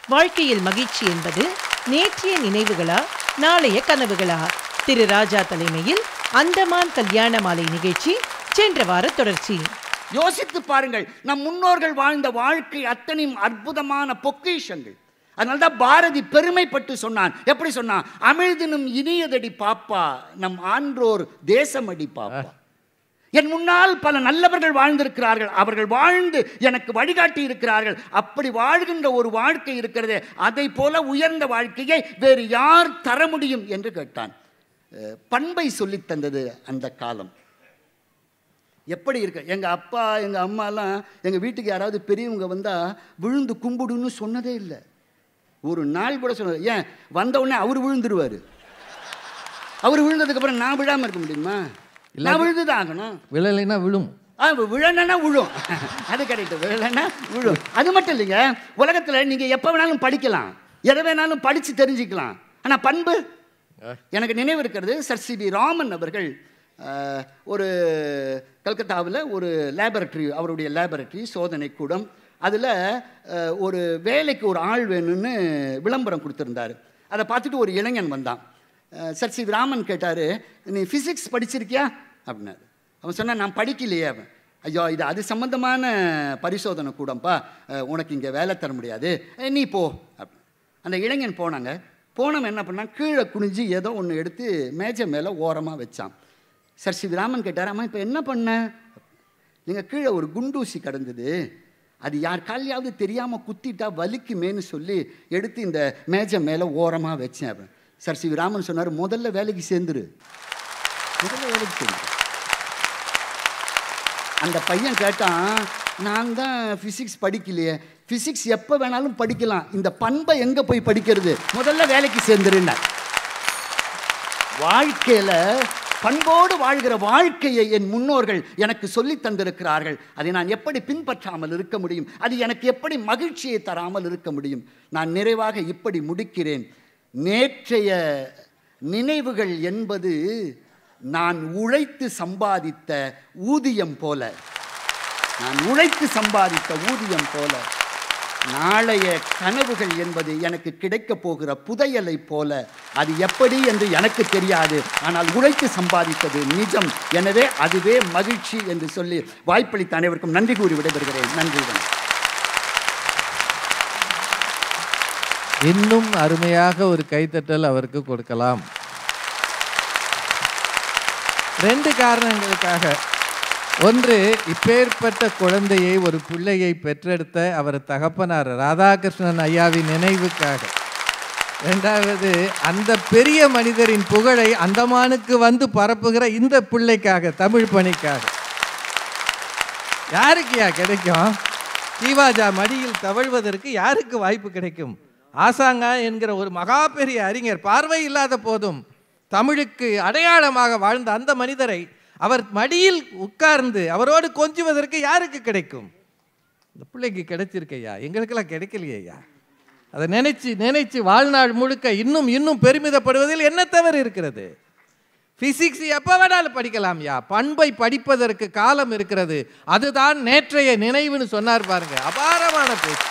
வாழ்க்கையில் மகிழ்ச்சி என்பது நேற்றைய நினைவுகளா நாளைய கனவுகளா திரு ராஜா தலைமையில் அந்தமான் கல்யாண மாலை நிகழ்ச்சி சென்ற வார தொடர்ச்சி யோசித்து பாருங்கள் நம் முன்னோர்கள் வாழ்ந்த வாழ்க்கை அத்தனையும் அற்புதமான பொக்கிஷங்கள் அதனால்தான் பாரதி பெருமைப்பட்டு சொன்னான் எப்படி சொன்னான் அமிழ்தினும் இனியதடி பாப்பா நம் ஆன்றோர் தேசமடி பாப்பா என் முன்னால் பல நல்லவர்கள் வாழ்ந்திருக்கிறார்கள் அவர்கள் வாழ்ந்து எனக்கு வழிகாட்டி இருக்கிறார்கள் அப்படி வாழ்கின்ற ஒரு வாழ்க்கை இருக்கிறதே அதை போல உயர்ந்த வாழ்க்கையை வேறு யார் தர முடியும் என்று கேட்டான் அஹ், பண்பை சொல்லித் தந்தது அந்த காலம் எப்படி இருக்கு எங்கள் அப்பா எங்கள் அம்மாலாம் எங்கள் வீட்டுக்கு யாராவது பெரியவங்க வந்தால் விழுந்து கும்பிடுன்னு சொன்னதே இல்லை ஒரு நாள் கூட சொன்னது ஏன் வந்த உடனே அவர் விழுந்துருவார் அவர் விழுந்ததுக்கப்புறம் நான் விழாமல் இருக்க முடியுமா நான் விழுந்து தான் ஆகணும் விழலைன்னா விழும் ஆ விழனா விழும் அது கரெக்ட் விழனா விழும் அது மட்டும் இல்லைங்க உலகத்தில் நீங்கள் எப்போ வேணாலும் படிக்கலாம் எதை வேணாலும் படித்து தெரிஞ்சுக்கலாம் ஆனால் பண்பு எனக்கு நினைவு இருக்கிறது சர் சி வி ராமன் அவர்கள் அஹ், ஒரு கல்கத்தாவில் ஒரு லேபரட்டரி அவருடைய லேபரட்டரி சோதனை கூடம் அதில் ஒரு வேலைக்கு ஒரு ஆள் வேணும்னு விளம்பரம் கொடுத்துருந்தாரு அதை பார்த்துட்டு ஒரு இளைஞன் வந்தான் அஹ், சர் சி வி ராமன் கேட்டார் நீ ஃபிசிக்ஸ் படிச்சிருக்கியா அப்படின்னாரு அவன் சொன்னான் நான் படிக்கலையே அவன் ஐயோ இது அது சம்பந்தமான பரிசோதனை கூடம்ப்பா அஹ், உனக்கு இங்கே வேலை தர முடியாது அஹ், நீ போ அப்படி அந்த இளைஞன் போனாங்க போனவன் என்ன பண்ணான் கீழே குனிஞ்சு ஏதோ ஒன்று எடுத்து மேஜை மேலே ஓரமாக வச்சான் சர் சிவராமன் கேட்டார் அம்மா இப்போ என்ன பண்ண நீங்கள் கீழே ஒரு குண்டூசி கிடந்தது அது யார் காலையாவது தெரியாமல் குத்திட்டா வலிக்குமேன்னு சொல்லி எடுத்து இந்த மேஜை மேலே ஓரமாக வச்சேன் அவன் சர் சிவராமன் சொன்னார் முதல்ல வேலைக்கு சேர்ந்துரு முதல்ல வேலைக்கு சேர்ந்துரு அந்த பையன் கேட்டான் நான் தான் ஃபிசிக்ஸ் படிக்கலையே ஃபிசிக்ஸ் எப்போ வேணாலும் படிக்கலாம் இந்த பண்பை எங்கே போய் படிக்கிறது முதல்ல வேலைக்கு சேர்ந்துருன்னார் வாழ்க்கையில் பண்போடு வாழ்கிற வாழ்க்கையை என் முன்னோர்கள் எனக்கு சொல்லித் தந்திருக்கிறார்கள் அதை நான் எப்படி பின்பற்றாமல் இருக்க முடியும் அது எனக்கு எப்படி மகிழ்ச்சியை தராமல் இருக்க முடியும் நான் நிறைவாக இப்படி முடிக்கிறேன் நேற்றைய நினைவுகள் என்பது நான் உழைத்து சம்பாதித்த ஊதியம் போல நான் உழைத்து சம்பாதித்த ஊதியம் போல நாளைய கனவுகள் என்பது எனக்கு கிடைக்கப் போகிற புதையலை போல அது எப்படி என்று எனக்கு தெரியாது ஆனால் உழைத்து சம்பாதித்தது நிஜம் எனவே அதுவே மகிழ்ச்சி என்று சொல்லி வாய்ப்பளித்த அனைவருக்கும் நன்றி கூறி விடைபெறுகிறேன் நன்றி வணக்கம் இன்னும் அருமையாக ஒரு கைத்தட்டல் அவருக்கு கொடுக்கலாம் ரெண்டு காரணங்களுக்காக ஒன்று இப்பேற்பட்ட குழந்தையை ஒரு பிள்ளையை பெற்றெடுத்த அவர் தகப்பனார் ராதாகிருஷ்ணன் ஐயாவின் நினைவுக்காக ரெண்டாவது அந்த பெரிய மனிதரின் புகழை அந்தமானுக்கு வந்து பரப்புகிற இந்த பிள்ளைக்காக தமிழ் பணிக்காக யாருக்குயா கிடைக்கும் கீவாஜா மடியில் தவழ்வதற்கு யாருக்கு வாய்ப்பு கிடைக்கும் ஆசாங்கா என்கிற ஒரு மகா பெரிய அறிஞர் பார்வை இல்லாத போதும் தமிழுக்கு அடையாளமாக வாழ்ந்த அந்த மனிதரை அவர் மடியில் உட்கார்ந்து அவரோடு கொஞ்சுவதற்கு யாருக்கு கிடைக்கும் இந்த பிள்ளைக்கு கிடைச்சிருக்கையா எங்களுக்கெல்லாம் கிடைக்கலையா அதை நினைச்சு நினைச்சு வாழ்நாள் முழுக்க இன்னும் இன்னும் பெருமிதப்படுவதில் என்ன தவறு இருக்கிறது பிசிக்ஸ் எப்போ வேணாலும் படிக்கலாம்யா பண்பை படிப்பதற்கு காலம் இருக்கிறது அதுதான் நேற்றைய நினைவுன்னு சொன்னார் பாருங்க அபாரமான பேச்சு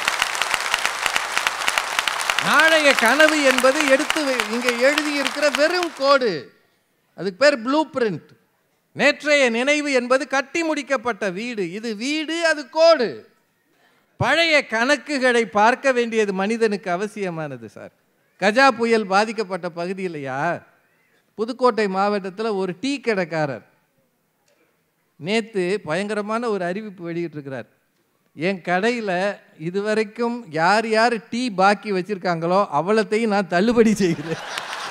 நாளைய கனவு என்பது எடுத்து வை- இங்கே எழுதியிருக்கிற வெறும் கோடு அதுக்கு பேர் ப்ளூ பிரிண்ட் நேற்றைய நினைவு என்பது கட்டி முடிக்கப்பட்ட வீடு இது வீடு அது கோடு பழைய கணக்குகளை பார்க்க வேண்டியது மனிதனுக்கு அவசியமானது சார் கஜா புயல் பாதிக்கப்பட்ட பகுதியிலையா புதுக்கோட்டை மாவட்டத்தில் ஒரு டீ கடைக்காரர் நேற்று பயங்கரமான ஒரு அறிவிப்பு வெளியிட்டிருக்கிறார் என் கடையில் இதுவரைக்கும் யார் யார் டீ பாக்கி வச்சுருக்காங்களோ அவ்வளத்தையும் நான் தள்ளுபடி செய்கிறேன்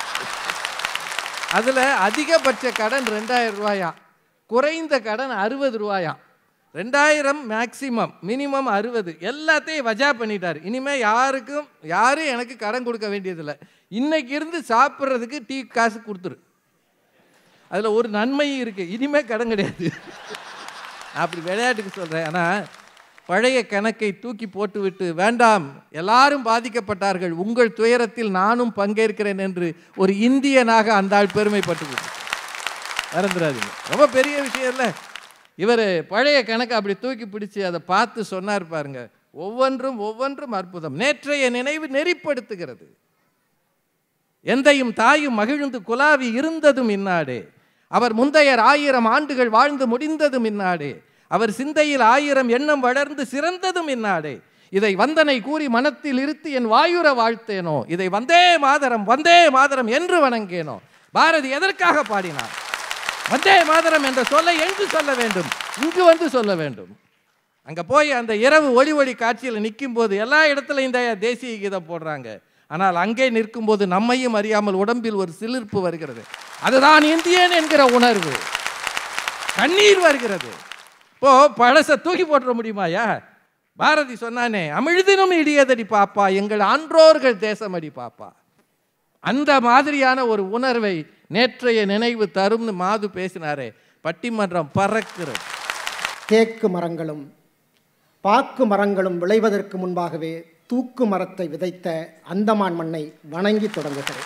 அதில் அதிகபட்ச கடன் ரெண்டாயிரம் ரூபாயாம் குறைந்த கடன் அறுபது ரூபாயாம் ரெண்டாயிரம் மேக்சிமம் மினிமம் அறுபது எல்லாத்தையும் வஜா பண்ணிட்டார் இனிமேல் யாருக்கும் யாரும் எனக்கு கடன் கொடுக்க வேண்டியதில்லை இன்னைக்கு இருந்து சாப்பிட்றதுக்கு டீ காசு கொடுத்துரு அதில் ஒரு நன்மையும் இருக்குது இனிமேல் கடன் கிடையாது அப்படி விளையாட்டுக்கு சொல்கிறேன் ஆனால் பழைய கணக்கை தூக்கி போட்டுவிட்டு வேண்டாம் எல்லாரும் பாதிக்கப்பட்டார்கள் உங்கள் துயரத்தில் நானும் பங்கேற்கிறேன் என்று ஒரு இந்தியனாக அந்த ஆள் பெருமைப்பட்டு மறந்துடாதீங்க ரொம்ப பெரிய விஷயம் இல்லை இவர் பழைய கணக்கை அப்படி தூக்கி பிடிச்சு அதை பார்த்து சொன்னார் பாருங்க ஒவ்வொன்றும் ஒவ்வொன்றும் அற்புதம் நேற்றைய நினைவு நெறிப்படுத்துகிறது எந்தையும் தாயும் மகிழ்ந்து குலாவி இருந்ததும் இன்னாடே அவர் முந்தையர் ஆயிரம் ஆண்டுகள் வாழ்ந்து முடிந்ததும் இன்னாடே அவர் சிந்தையில் ஆயிரம் எண்ணம் வளர்ந்து சிறந்ததும் இன்னாடே இதை வந்தனை கூறி மனத்தில் இருத்தி என் வாயுர வாழ்த்தேனோ இதை வந்தே மாதரம் வந்தே மாதரம் என்று வணங்கேனோ பாரதி எதற்காக பாடினார் வந்தே மாதரம் என்ற சொல்லை எங்கு சொல்ல வேண்டும் இங்கு வந்து சொல்ல வேண்டும் அங்கே போய் அந்த இரவு ஒளி ஒளி காட்சியில் நிற்கும் போது எல்லா இடத்துலையும் இந்த தேசிய கீதம் போடுறாங்க ஆனால் அங்கே நிற்கும்போது நம்மையும் அறியாமல் உடம்பில் ஒரு சிலிர்ப்பு வருகிறது அதுதான் இந்தியன் என்கிற உணர்வு கண்ணீர் வருகிறது இப்போ பழச தூக்கி போட்டுற முடியுமாயா பாரதி சொன்னானே அமிழ்தினும் இடியதடி பாப்பா எங்கள் ஆன்றோர்கள் தேசமடி பாப்பா அந்த மாதிரியான ஒரு உணர்வை நேற்றைய நினைவு தரும்னு மாது பேசினாரே பட்டிமன்றம் பறக்கிறது தேக்கு மரங்களும் பாக்கு மரங்களும் விளைவதற்கு முன்பாகவே தூக்கு மரத்தை விதைத்த அந்தமான் மண்ணை வணங்கி தொடங்குகிறேன்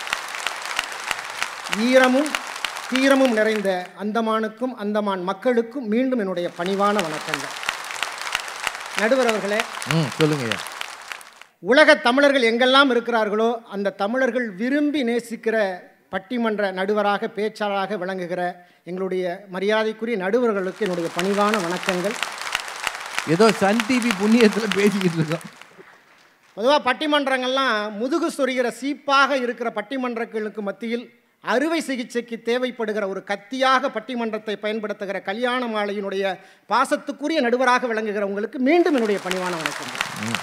ஈரமும் தீரமும் நிறைந்த அந்தமானுக்கும் அந்தமான் மக்களுக்கும் மீண்டும் என்னுடைய பணிவான வணக்கங்கள் நடுவர் அவர்களே ம் சொல்லுங்கய்யா உலக தமிழர்கள் எங்கெல்லாம் இருக்கிறார்களோ அந்த தமிழர்கள் விரும்பி நேசிக்கிற பட்டிமன்ற நடுவராக பேச்சாளராக விளங்குகிற எங்களுடைய மரியாதைக்குரிய நடுவர்களுக்கு என்னுடைய பணிவான வணக்கங்கள் ஏதோ சன் டிவி புண்ணியத்தில் பேசிக்கிட்டு இருக்கோம் பொதுவாக பட்டிமன்றங்கள்லாம் முதுகு சொரிகிற சீப்பாக இருக்கிற பட்டிமன்றங்களுக்கு மத்தியில் அறுவை சிகிச்சைக்கு தேவைப்படுகிற ஒரு கத்தியாக பட்டிமன்றத்தை பயன்படுத்துகிற கல்யாண மாலையினுடைய பாசத்துக்குரிய நடுவராக விளங்குகிற உங்களுக்கு மீண்டும் என்னுடைய பணிவான வணக்கம்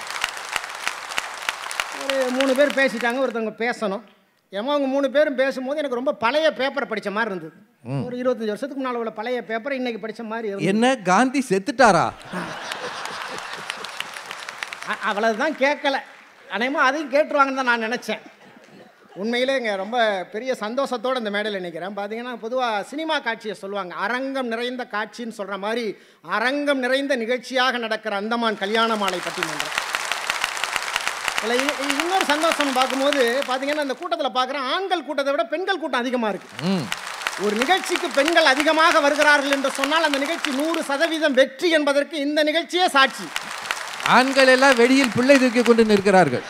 ஒரு மூணு பேர் பேசிட்டாங்க ஒருத்தவங்க பேசணும் ஏமா அவங்க மூணு பேரும் பேசும்போது எனக்கு ரொம்ப பழைய பேப்பரை படித்த மாதிரி இருந்தது ஒரு இருபத்தஞ்சி வருஷத்துக்கு முன்னால் உள்ள பழைய பேப்பரை இன்னைக்கு படித்த மாதிரி இருந்தது என்ன காந்தி செத்துட்டாரா அ- அவ்வளவுதான் கேட்கல அநேகமாக அதையும் கேட்டுருவாங்கன்னு தான் நான் நினச்சேன் உண்மையிலே இங்கே ரொம்ப பெரிய சந்தோஷத்தோடு இந்த மேடையில் நிற்கிறேன் பார்த்தீங்கன்னா பொதுவாக சினிமா காட்சியை சொல்லுவாங்க அரங்கம் நிறைந்த காட்சின்னு சொல்கிற மாதிரி அரங்கம் நிறைந்த நிகழ்ச்சியாக நடக்கிற அந்தமான் கல்யாண மாலை பட்டிமன்றம் இல்லை இ- இ- இன்னொரு சந்தோஷம் பார்க்கும்போது பார்த்தீங்கன்னா இந்த கூட்டத்தில் பார்க்குறேன் ஆண்கள் கூட்டத்தை விட பெண்கள் கூட்டம் அதிகமாக இருக்குது ம் ஒரு நிகழ்ச்சிக்கு பெண்கள் அதிகமாக வருகிறார்கள் என்று சொன்னால் அந்த நிகழ்ச்சி நூறு சதவீதம் வெற்றி என்பதற்கு இந்த நிகழ்ச்சியே சாட்சி ஆண்கள் எல்லாம் வெளியில் பிள்ளை தூக்கி கொண்டு நிற்கிறார்கள்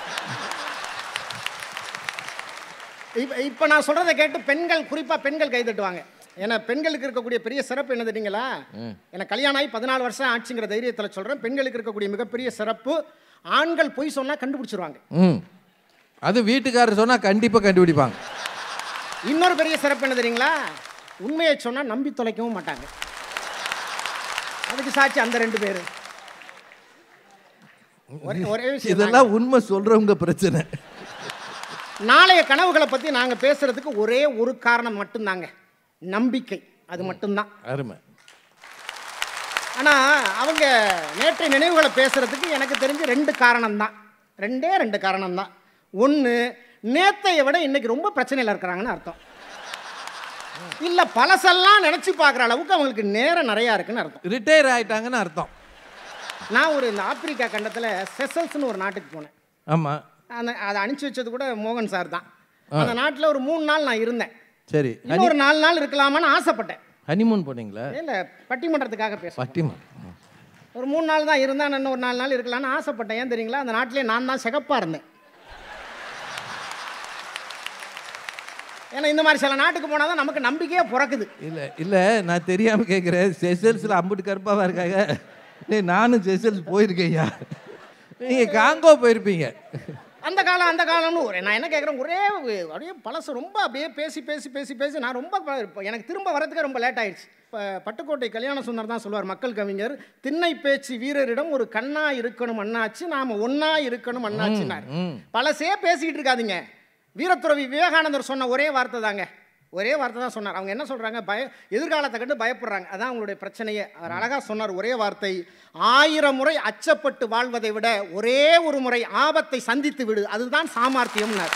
இப்போ இப்போ நான் சொல்கிறத கேட்டு பெண்கள் குறிப்பாக பெண்கள் கை தட்டுவாங்க ஏன்னா பெண்களுக்கு இருக்கக்கூடிய பெரிய சிறப்பு என்ன தெரியுங்களா எனக்கு கல்யாணம் ஆகி பதினாலு வருஷம் ஆச்சுங்கிற தைரியத்தில் சொல்கிறேன் பெண்களுக்கு இருக்கக்கூடிய மிகப்பெரிய சிறப்பு ஆண்கள் பொய் சொன்னால் கண்டுபிடிச்சிருவாங்க ம் அது வீட்டுக்காரர் சொன்னால் கண்டிப்பாக கண்டுபிடிப்பாங்க இன்னொரு பெரிய சிறப்பு என்ன தெரியுங்களா உண்மையை சொன்னால் நம்பி தொலைக்கவும் மாட்டாங்க அதுக்கு சாட்சி அந்த ரெண்டு பேர் ஒரே ஒரே விஷயம் இதெல்லாம் உண்மை சொல்கிறவங்க பிரச்சனை நாளைய கனவுகளை பற்றி நாங்கள் பேசுறதுக்கு ஒரே ஒரு காரணம் மட்டும்தாங்க நம்பிக்கை அது மட்டும்தான் அருமை ஆனால் அவங்க நேற்றைய நினைவுகளை பேசுறதுக்கு எனக்கு தெரிஞ்சு ரெண்டு காரணம்தான் ரெண்டே ரெண்டு காரணம்தான் ஒன்று நேத்தையை விட இன்னைக்கு ரொம்ப பிரச்சனையில் இருக்கிறாங்கன்னு அர்த்தம் இல்லை பழசெல்லாம் நினச்சி பார்க்குற அளவுக்கு அவங்களுக்கு நேரம் நிறையா இருக்குன்னு அர்த்தம் ரிட்டையர் ஆயிட்டாங்கன்னு அர்த்தம் நான் ஒரு இந்த ஆப்பிரிக்கா கண்டத்தில் செசல்ஸ்னு ஒரு நாட்டுக்கு போனேன் ஆமாம் அந்த அதை அனுப்பிச்சி வச்சது கூட மோகன் சார் தான் அந்த நாட்டில் ஒரு மூணு நாள் நான் இருந்தேன் சரி இன்னும் ஒரு நாலு நாள் இருக்கலாமான்னு ஆசைப்பட்டேன் ஹனிமூன் போனீங்களா இல்லை பட்டிமன்றத்துக்காக பேசுகிறேன் பட்டிமன் ஒரு மூணு நாள் தான் இருந்தேன் இன்னும் ஒரு நாலு நாள் இருக்கலாம்னு ஆசைப்பட்டேன் ஏன் தெரியுங்களா அந்த நாட்டிலே நான் தான் சிகப்பாக இருந்தேன் ஏன்னா இந்த மாதிரி சில நாட்டுக்கு போனால் தான் நமக்கு நம்பிக்கையே பிறக்குது இல்லை இல்லை நான் தெரியாமல் கேட்குறேன் செசல்ஸில் அம்புட்டு கருப்பாக இருக்காங்க டேய் நானும் செசல்ஸ் போயிருக்கேயா நீங்கள் காங்கோ போயிருப்பீங்க அந்த காலம் அந்த காலம்னு ஒரு நான் என்ன கேட்குறேன் ஒரே ஒரு- அப்படியே பழசு ரொம்ப அப்படியே பேசி பேசி பேசி பேசி நான் ரொம்ப ப- இப்ப எனக்கு திரும்ப வரதுக்கே ரொம்ப லேட் ஆயிடுச்சு இப்போ பட்டுக்கோட்டை கல்யாண சுந்தர் தான் சொல்லுவார் மக்கள் கவிஞர் திண்ணை பேச்சு வீரரிடம் ஒரு கண்ணா இருக்கணும் அண்ணாச்சு நாம ஒண்ணா இருக்கணும் அண்ணாச்சுன்னார் பழசே பேசிக்கிட்டு இருக்காதீங்க வீரத்துறவி விவேகானந்தர் சொன்ன ஒரே வார்த்தை தாங்க ஒரே வார்த்தை தான் சொன்னார் அவங்க என்ன சொல்றாங்க பய எதிர்காலத்தை கண்டு பயப்படுறாங்க அதான் அவங்களுடைய பிரச்சனையே அவர் அழகா சொன்னார் ஒரே வார்த்தை ஆயிரம் முறை அச்சப்பட்டு வாழ்வதை விட ஒரே ஒரு முறை ஆபத்தை சந்தித்து விடு அதுதான் சாமர்த்தியம்னார்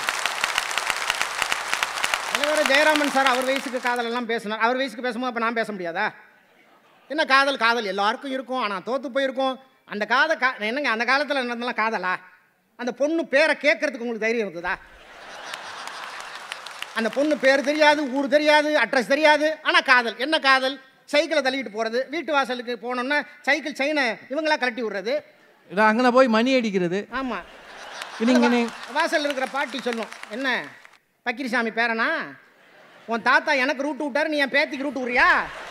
தலைவர் ஜெயராமன் சார் அவர் வயசுக்கு காதல் எல்லாம் பேசினார் அவர் வயசுக்கு பேசும்போது அப்போ நான் பேச முடியாதா என்ன காதல் காதல் எல்லாருக்கும் இருக்கும் ஆனால் தோத்து போயிருக்கோம் அந்த காத கா என்னங்க அந்த காலத்தில் நடந்தெல்லாம் காதலா அந்த பொண்ணு பேரை கேட்கறதுக்கு உங்களுக்கு தைரியம் இருந்ததா அந்த பொண்ணு பேர் தெரியாது ஊர் தெரியாது அட்ரஸ் தெரியாது ஆனால் காதல் என்ன காதல் சைக்கிளை தள்ளிட்டு போகிறது வீட்டு வாசலுக்கு போனோம்னா சைக்கிள் செயினை இவங்களா கழட்டி விடுறது இது அங்கே போய் மணி அடிக்கிறது ஆமாம் நீங்க நீ வாசல்ல இருக்கிற பாட்டி சொல்லும் என்ன பக்கிரிசாமி பேரனா உன் தாத்தா எனக்கு ரூட் விட்டாரு நீ என் பேத்திக்கு ரூட் விடுறியா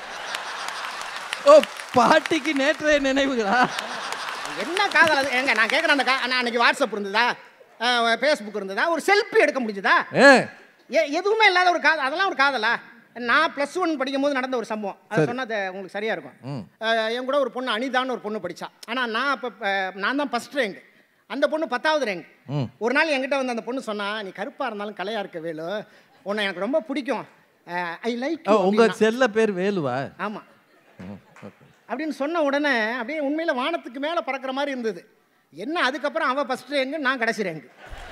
ஓ பாட்டிக்கு நேற்றைய நினைவுகளா என்ன காதல் அது ஏங்க நான் கேட்குறேன் அந்த கா நான் அன்னைக்கு வாட்ஸ்அப் இருந்ததா ஃபேஸ்புக் இருந்ததா ஒரு செல்ஃபி எடுக்க முடிஞ்சதா ஏ ஏ எதுவுமே இல்லாத ஒரு காதல் அதெல்லாம் ஒரு காதலா நான் ப்ளஸ் ஒன் படிக்கும் போது நடந்த ஒரு சம்பவம் அது சொன்னா அது உங்களுக்கு சரியா இருக்கும் ம். அஹ், என் கூட ஒரு பொண்ணு அனிதான்னு ஒரு பொண்ணு படிச்சா ஆனால் நான் அப்போ நான் தான் ஃபஸ்ட் ரேங்க் அந்த பொண்ணு பத்தாவது ரேங்க் ம். ஒரு நாள் என்கிட்ட வந்து அந்த பொண்ணு சொன்னா நீ கருப்பா இருந்தாலும் கலையா இருக்க வேலு உன்னை எனக்கு ரொம்ப பிடிக்கும் ஐ லைக் ஓ, உங்க செல்ல பேர் வேலுவா ஆமா ம், ஓகே. அப்படின்னு சொன்ன உடனே அப்படியே உண்மையில வானத்துக்கு மேலே பறக்கிற மாதிரி இருந்தது என்ன அதுக்கப்புறம் அவன் ஃபஸ்ட் ரேங்கு நான் கடைசி ரேங்கு